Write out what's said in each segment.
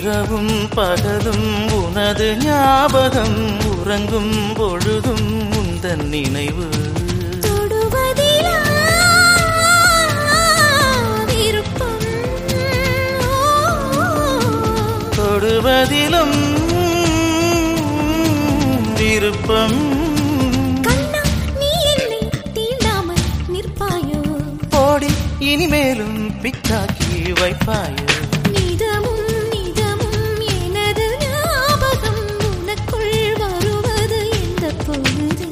இரவும் பகலும் உனது ஞாபகம் உறங்கும் பொழுதும் உந்தன் நினைவு தொடுவதிலா விருப்பம் தொடுவதிலும் விருப்பம் கண்ணா நீ என்னை தீண்டாமல் நிற்பாயோ ஓடி இனிமேலும் பித்தாக்கி வைப்பாயோ நிதமும் நிதமும் எனது ஞாபகம் உனக்குள் வருவது எந்த பொழுது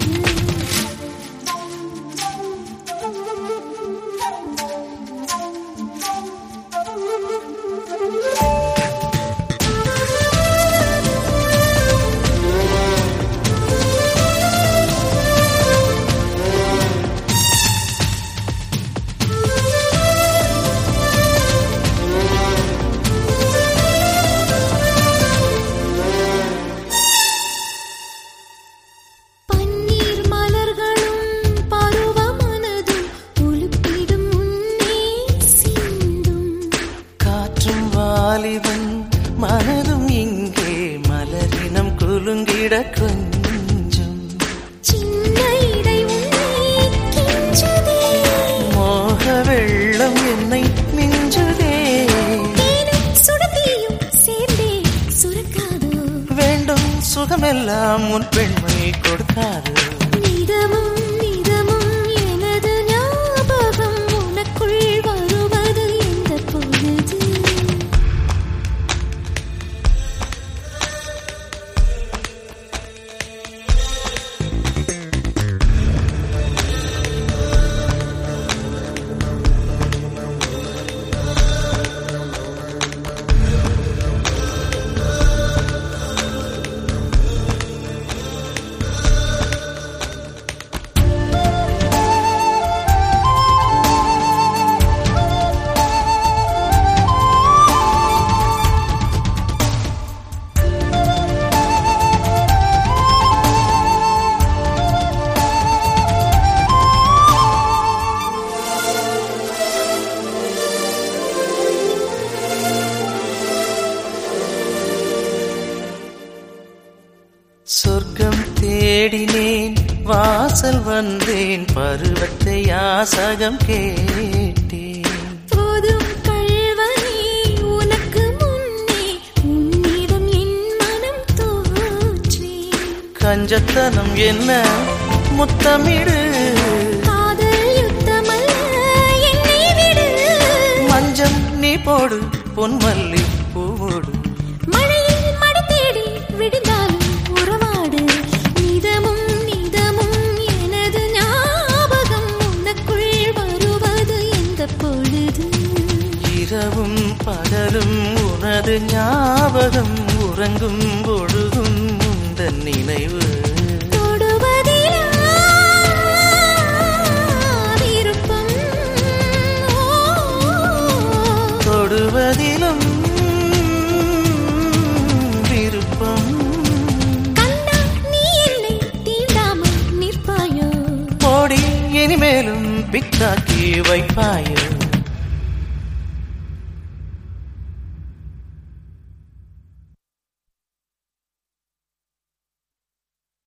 பன்னீர் மலர்களும் பருவ மனதும் உலுப்பிடும் முன்னே சிந்தும் காற்றும் வாலிபன் மனதும் இங்கே மலரினம் குலுங்கிட கொஞ்சம் சின்ன இடை உன்னை கெஞ்சுதே மோக வெள்ளம் என்னை மிஞ்சுதே தேனும் சுடத்தீயும் சேர்ந்தே சுரக்காதோ வேண்டும் சுகமெல்லாம் உன் பெண்மை கொடுக்காது நிதமும் நிதமும் எனது ஞாபகம் உனக்குள் வருவது எந்த பொழுது சொர்க்கம் தேடினேன் வாசல் வந்தேன் பருவத்தை யாசகம் கேட்டேன் போதும் கள்வனே உனக்கு முன்னே உன்னிடம் என் மனம் தோற்றேன் கஞ்சத்தனம் என்ன முத்தமிடு காதல் யுத்தமல்ல என்னை விடு மஞ்சம் நீ போடு பொன்மல்லி பூவோடு மழையில் மழை தேடி விடுந்தாலும் உறவாடு நிதமும் நிதமும் எனது ஞாபகம் உனக்குள் வருவது எந்த பொழுது இரவும் பகலும் உனது ஞாபகம் உறங்கும் பொழுதும் உந்தன் நினைவு தொடுவதிலா விருப்பம் தொடுவதிலும் விருப்பம் கண்ணா நீ என்னை தீண்டாமல் நிற்பாயோ ஓடி இனிமேலும் பித்தாக்கி வைப்பாயோ